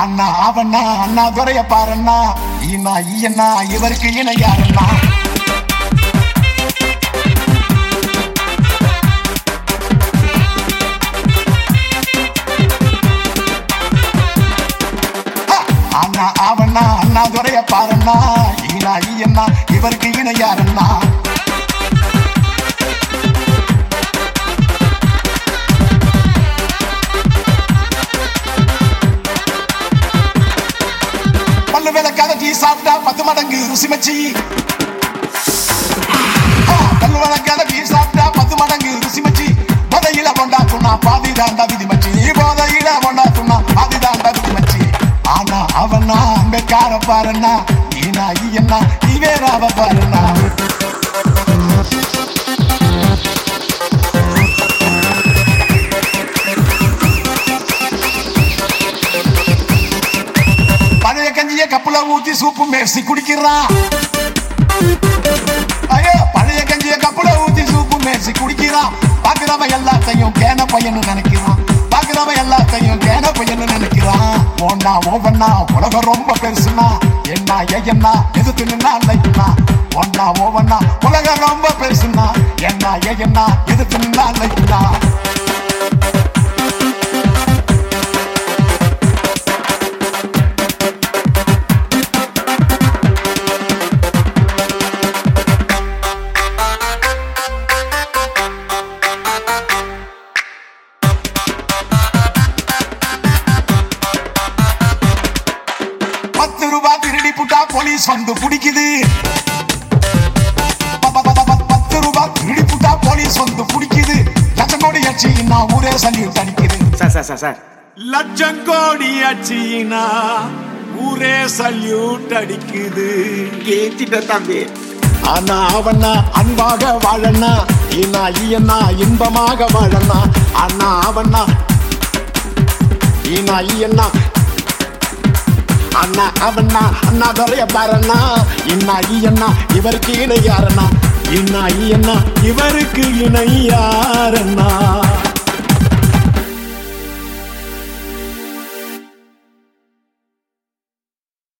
அண்ணா அவண்ணா அண்ணா துறைய பாருண்ணா ஈனா ஈயண்ணா இவருக்கு இணையாருண்ணா அண்ணா அவண்ணா அண்ணா துறைய பாருண்ணா ஈனா ஈயண்ணா இவருக்கு இணையாருண்ணா பல்லு விளக்காத டீ சாப்பிட்டா பத்து மடங்கு ருசி மச்சி ஆ, பல்லு விளக்காத டீ சாப்பிட்டா பத்து மடங்கு ருசி மச்சி போதையில கொண்டா துண்ணா பாதி தாண்டா விதி மச்சி போதையில கொண்டா துண்ணா பாதி தாண்டா விதி மச்சி ஆனா அவனா அம்பேக்கார பாருண்ணா ஈனா ஈயண்ணா இவேராவ பாருண்ணா பழைய கஞ்சிய கப்புல ஊத்தி சூப்பு மேசி குடிக்கிறான் ஐயோ பழைய கஞ்சிய கப்புல ஊத்தி சூப்பு மேசி குடிக்கிறான் பாக்குறவன் எல்லாத்தையும் கேன பையன்னு நினைக்கிறான் பாக்குறவன் எல்லாத்தையும் கேன பையன்னு நினைக்கிறான் ஒன்னா ஒவ்வொன்னா உலகம் ரொம்ப பெருசுனா என்ன ஏன்னா எதிர்த்து நின்னா லைக்குனா ஒன்னா ஒவ்வொன்னா உலகம் ரொம்ப பெருசுனா என்ன ஏன்னா எதிர்த்து நின்னா லைக்குனா பத்து ரூபாய் திருடி புட்டா போலீஸ் வந்து பிடிக்குது ப- ப- ப- ப- பத்து ரூபாய் திருடி புட்டா போலீஸ் வந்து பிடிக்குது லட்சம் கோடி அடிச்சு நான் ஊரே சல்யூட் அடிக்குது சார் சார் சார் சார் லட்சம் கோடி அச்சினா ஊரே சல்யூட் அடிக்குது ஏத்திட்ட தம்பி ஆனா அவனா அன்பாக வாழனா ஈனா ஈயனா இன்பமாக வாழனா அண்ணா அவனா ஈனா ஈயனா அண்ணா அவனா அண்ணா துறைய பாருண்ணா இன்னா ஈயண்ணா இவருக்கு இணையாரண்ணா இன்னா ஈயண்ணா இவருக்கு இணையாரண்ணா